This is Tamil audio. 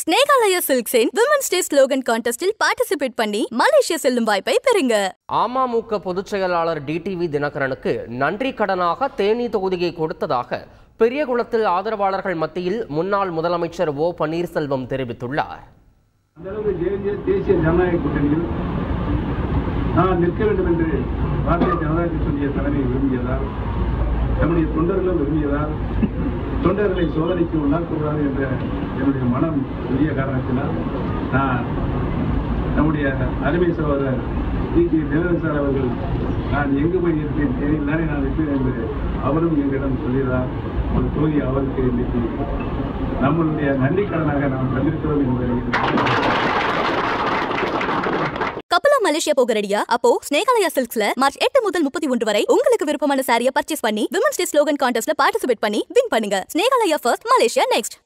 ஸ்னேகாலயா சில்க்ஸின் விமன்ஸ் டே ஸ்லோகன் கான்டெஸ்டில் பார்ட்டிசிபேட் பண்ணி மலேசியா செல்லும் வாய்ப்பை பெறுங்க அமமுக பொதுச் செயலாளர் டிடிவி தினகரனுக்கு நன்றி கடனாக தேனி தொகுதியை கொடுத்ததாக பெரியகுளத்தில் ஆதரவாளர்கள் மத்தியில் முன்னாள் முதலமைச்சர் ஓ பன்னீர்செல்வம் தெரிவித்துள்ளார் அந்த அளவுக்கு தேசிய தேசிய ஜனநாயக கூட்டணியில் நான் நிற்க வேண்டும் என்று பாரதிய ஜனதா கட்சியுடைய தலைமை விரும்பியதால் நம்முடைய தொண்டர்களும் விரும்பியதால் தொண்டர்களை சோதனைக்கு உள்ளாக்கக்கூடாது என்ற என்னுடைய மனம் உரிய காரணத்தினால் நான் நம்முடைய அருமை சகோதரர் டி கே தினகரன் சார் அவர்கள் நான் எங்கு போய் இருப்பேன் தேனியில் தானே நான் இருப்பேன் என்று அவரும் எங்களிடம் சொல்லியதால் ஒரு தொகுதி அவருக்கு இன்னைக்கு நம்மளுடைய நன்றி கடனாக நாம் தந்திருக்கிறோம் என்பதை கப்பலா மலேசியா போக ரெடியா அப்போ ஸ்னேகாலயா சில்க்ஸ்ல மார்ச் எட்டு முதல் முப்பத்தி ஒன்று வரை உங்களுக்கு விருப்பமான சாரியை பர்ச்சேஸ் பண்ணி விமன்ஸ் டே ஸ்லோகன் கான்டெஸ்ட்ல பார்ட்டிசிபேட் பண்ணி வின் பண்ணுங்க ஸ்னேகாலயா ஃபர்ஸ்ட் மலேசியா நெக்ஸ்ட்